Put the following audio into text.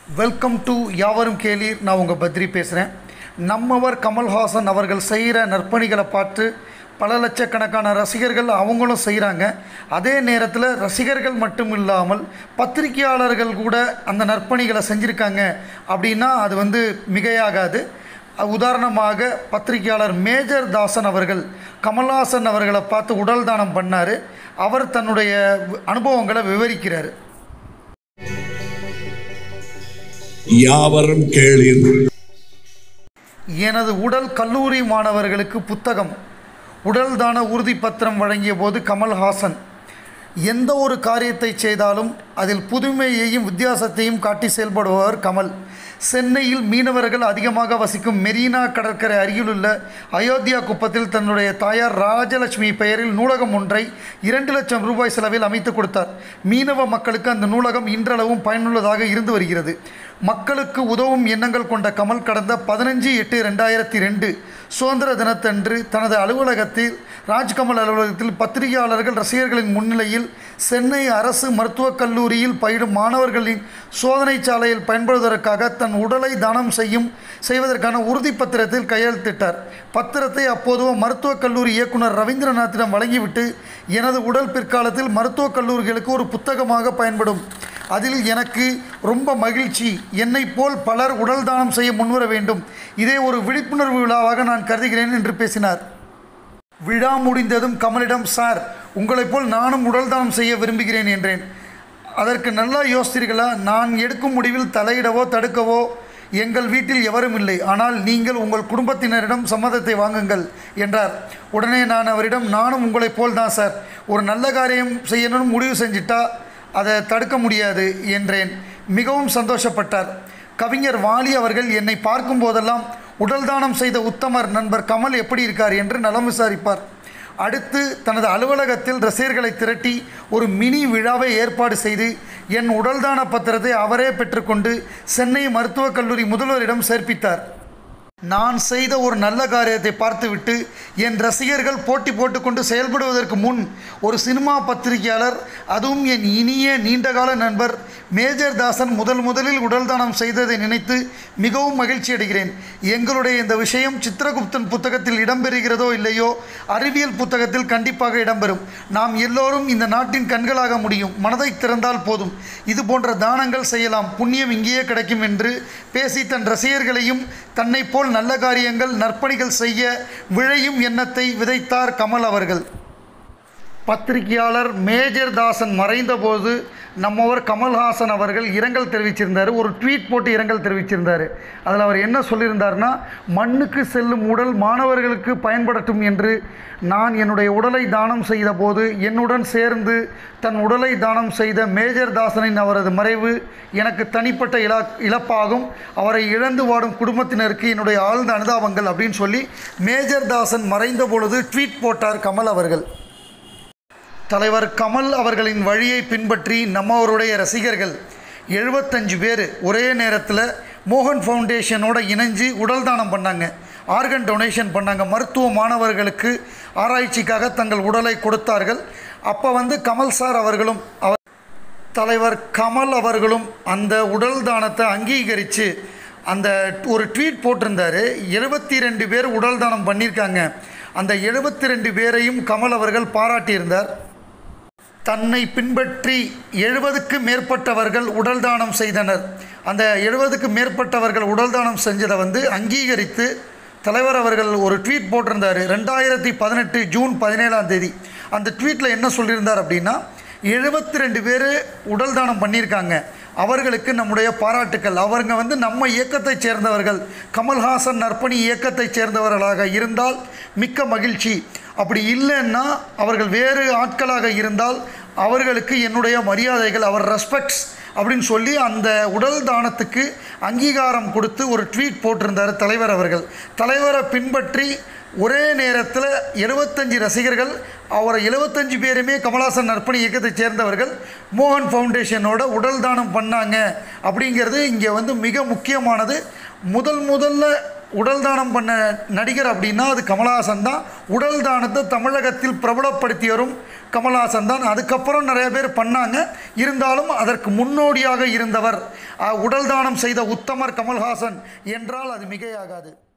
welcome to யாவரும் கேளீர் நான் உங்கள் பத்ரி பேசுகிறேன் நம்மவர் கமல்ஹாசன் அவர்கள் செய்கிற நற்பணிகளை பார்த்து பல லட்சக்கணக்கான ரசிகர்கள் அவங்களும் செய்கிறாங்க அதே நேரத்தில் ரசிகர்கள் மட்டும் இல்லாமல் பத்திரிகையாளர்கள் கூட அந்த நற்பணிகளை செஞ்சுருக்காங்க அப்படின்னா அது வந்து மிகையாகாது அஹ் உதாரணமாக பத்திரிகையாளர் மேஜர் தாசன் அவர்கள் கமல்ஹாசன் அவர்களை பார்த்து உடல் தானம் பண்ணார் அவர் தன்னுடைய அனுபவங்களை விவரிக்கிறார் யாவரும் கேளீர் எனது உடல் கல்லூரி மாணவர்களுக்கு புத்தகம் உடல் தான உறுதிப்பத்திரம் வழங்கிய போது கமல்ஹாசன் எந்த ஒரு காரியத்தை செய்தாலும் அதில் புதுமையையும் வித்தியாசத்தையும் காட்டி செயல்படுபவர் கமல் சென்னையில் மீனவர்கள் அதிகமாக வசிக்கும் மெரினா கடற்கரை அருகிலுள்ள அயோத்தியா குப்பத்தில் தன்னுடைய தாயார் ராஜலட்சுமி பெயரில் நூலகம் ஒன்றை இரண்டு லட்சம் ரூபாய் செலவில் அமைத்து கொடுத்தார் மீனவ மக்களுக்கு அந்த நூலகம் இன்றளவும் பயனுள்ளதாக இருந்து வருகிறது மக்களுக்கு உதவும் எண்ணங்கள் கொண்ட கமல் கடந்த பதினஞ்சு எட்டு ரெண்டாயிரத்தி ரெண்டு சுதந்திர தினத்தன்று தனது அலுவலகத்தில் ராஜ்கமல் அலுவலகத்தில் பத்திரிகையாளர்கள் ரசிகர்களின் முன்னிலையில் சென்னை அரசு மருத்துவக் கல்லூரியில் பயிலும் மாணவர்களின் சோதனை சாலையில் பயன்படுவதற்காக தன் உடலை தானம் செய்யும் செய்வதற்கான உறுதிப்பத்திரத்தில் கையெழுத்திட்டார் பத்திரத்தை அப்போது மருத்துவக் கல்லூரி இயக்குனர் ரவீந்திரநாத்திடம் வழங்கிவிட்டு எனது உடல் பிற்காலத்தில் மருத்துவக் கல்லூரிகளுக்கு ஒரு புத்தகமாக பயன்படும் அதில் எனக்கு ரொம்ப மகிழ்ச்சி என்னைப் போல் பலர் உடல் தானம் செய்ய முன்வர வேண்டும் இதே ஒரு விழிப்புணர்வு விழாவாக நான் கருதுகிறேன் என்று பேசினார் விழா முடிந்ததும் கமலிடம் சார் உங்களைப் போல் நானும் உடல் தானம் செய்ய விரும்புகிறேன் என்றேன் அதற்கு நல்லா யோசித்தீர்களா நான் எடுக்கும் முடிவில் தலையிடவோ தடுக்கவோ எங்கள் வீட்டில் எவரும் இல்லை ஆனால் நீங்கள் உங்கள் குடும்பத்தினரிடம் சம்மதத்தை வாங்குங்கள் என்றார் உடனே நான் அவரிடம் நானும் உங்களைப் போல் தான் சார் ஒரு நல்ல காரியம் செய்யணும்னு முடிவு செஞ்சிட்டா அதை தடுக்க முடியாது என்றேன் மிகவும் சந்தோஷப்பட்டார் கவிஞர் வாலி அவர்கள் என்னை பார்க்கும் போதெல்லாம் உடல் தானம் செய்த உத்தமர் நண்பர் கமல் எப்படி இருக்கார் என்று நலம் விசாரிப்பார் அடுத்து தனது அலுவலகத்தில் ரசிகர்களை திரட்டி ஒரு மினி விழாவை ஏற்பாடு செய்து என் உடல்தான பத்திரத்தை அவரே பெற்றுக்கொண்டு சென்னை மருத்துவக் கல்லூரி முதல்வரிடம் சேர்ப்பித்தார் நான் செய்த ஒரு நல்ல காரியத்தை பார்த்துவிட்டு என் ரசிகர்கள் போட்டி போட்டுக்கொண்டு செயல்படுவதற்கு முன் ஒரு சினிமா பத்திரிகையாளர் அதுவும் என் இனிய நீண்டகால நண்பர் மேஜர் தாசன் முதல் முதலில் உடல் தானம் செய்ததை நினைத்து மிகவும் மகிழ்ச்சி அடைகிறேன் எங்களுடைய இந்த விஷயம் சித்திரகுப்தன் புத்தகத்தில் இடம்பெறுகிறதோ இல்லையோ அறிவியல் புத்தகத்தில் கண்டிப்பாக இடம்பெறும் நாம் எல்லோரும் இந்த நாட்டின் கண்களாக முடியும் மனதை திறந்தால் போதும் இது போன்ற தானங்கள் செய்யலாம் புண்ணியம் இங்கேயே கிடைக்கும் என்று பேசி தன் ரசிகர்களையும் தன்னை போல் நல்ல காரியங்கள் நற்பணிகள் செய்ய விழையும் எண்ணத்தை விதைத்தார் கமல் அவர்கள் பத்திரிகையாளர் மேஜர் தாசன் மறைந்தபோது நம்மவர் கமல்ஹாசன் அவர்கள் இரங்கல் தெரிவிச்சிருந்தார் ஒரு ட்வீட் போட்டு இரங்கல் தெரிவிச்சிருந்தார் அதில் அவர் என்ன சொல்லியிருந்தார்னா மண்ணுக்கு செல்லும் உடல் மாணவர்களுக்கு பயன்படட்டும் என்று நான் என்னுடைய உடலை தானம் செய்த போது என்னுடன் சேர்ந்து தன் உடலை தானம் செய்த மேஜர் தாசனின் அவரது மறைவு எனக்கு தனிப்பட்ட இலா இழப்பாகும் அவரை இழந்து வாடும் குடும்பத்தினருக்கு என்னுடைய ஆழ்ந்த அனுதாபங்கள் அப்படின்னு சொல்லி மேஜர் தாசன் மறைந்த பொழுது ட்வீட் போட்டார் கமல் அவர்கள் தலைவர் கமல் அவர்களின் வழியை பின்பற்றி நம்மவருடைய ரசிகர்கள் எழுபத்தஞ்சு பேர் ஒரே நேரத்தில் மோகன் ஃபவுண்டேஷனோட இணைஞ்சு உடல் தானம் பண்ணாங்க ஆர்கன் டொனேஷன் பண்ணாங்க மருத்துவ மாணவர்களுக்கு ஆராய்ச்சிக்காக தங்கள் உடலை கொடுத்தார்கள் அப்போ வந்து கமல் சார் அவர்களும் அவர் தலைவர் கமல் அவர்களும் அந்த உடல் தானத்தை அங்கீகரித்து அந்த ஒரு ட்வீட் போட்டிருந்தாரு எழுபத்தி ரெண்டு பேர் உடல் தானம் பண்ணியிருக்காங்க அந்த எழுபத்தி ரெண்டு பேரையும் கமல் அவர்கள் பாராட்டியிருந்தார் தன்னை பின்பற்றி எழுபதுக்கு மேற்பட்டவர்கள் உடல் தானம் செய்தனர் அந்த எழுபதுக்கு மேற்பட்டவர்கள் உடல் தானம் செஞ்சதை வந்து அங்கீகரித்து தலைவர் அவர்கள் ஒரு ட்வீட் போட்டிருந்தார் ரெண்டாயிரத்தி பதினெட்டு ஜூன் பதினேழாம் தேதி அந்த ட்வீட்டில் என்ன சொல்லியிருந்தார் அப்படின்னா எழுபத்தி ரெண்டு பேர் உடல் தானம் பண்ணியிருக்காங்க அவர்களுக்கு நம்முடைய பாராட்டுக்கள் அவருங்க வந்து நம்ம இயக்கத்தைச் சேர்ந்தவர்கள் கமல்ஹாசன் நற்பணி இயக்கத்தைச் சேர்ந்தவர்களாக இருந்தால் மிக்க மகிழ்ச்சி அப்படி இல்லைன்னா அவர்கள் வேறு ஆட்களாக இருந்தால் அவர்களுக்கு என்னுடைய மரியாதைகள் அவர் ரெஸ்பெக்ட்ஸ் அப்படின்னு சொல்லி அந்த உடல் தானத்துக்கு அங்கீகாரம் கொடுத்து ஒரு ட்வீட் போட்டிருந்தார் தலைவர் அவர்கள் தலைவரை பின்பற்றி ஒரே நேரத்தில் எழுபத்தஞ்சு ரசிகர்கள் அவரை எழுபத்தஞ்சு பேருமே கமலாசன் நற்பணி இயக்கத்தைச் சேர்ந்தவர்கள் மோகன் ஃபவுண்டேஷனோட உடல் தானம் பண்ணாங்க அப்படிங்கிறது இங்கே வந்து மிக முக்கியமானது முதல் முதல்ல உடல் தானம் பண்ண நடிகர் அப்படின்னா அது கமலஹாசன் தான் உடல் தானத்தை தமிழகத்தில் பிரபலப்படுத்தியவரும் கமலஹாசன் தான் அதுக்கப்புறம் நிறைய பேர் பண்ணாங்க இருந்தாலும் அதற்கு முன்னோடியாக இருந்தவர் அஹ், உடல் தானம் செய்த உத்தமர் கமல்ஹாசன் என்றால் அது மிகையாகாது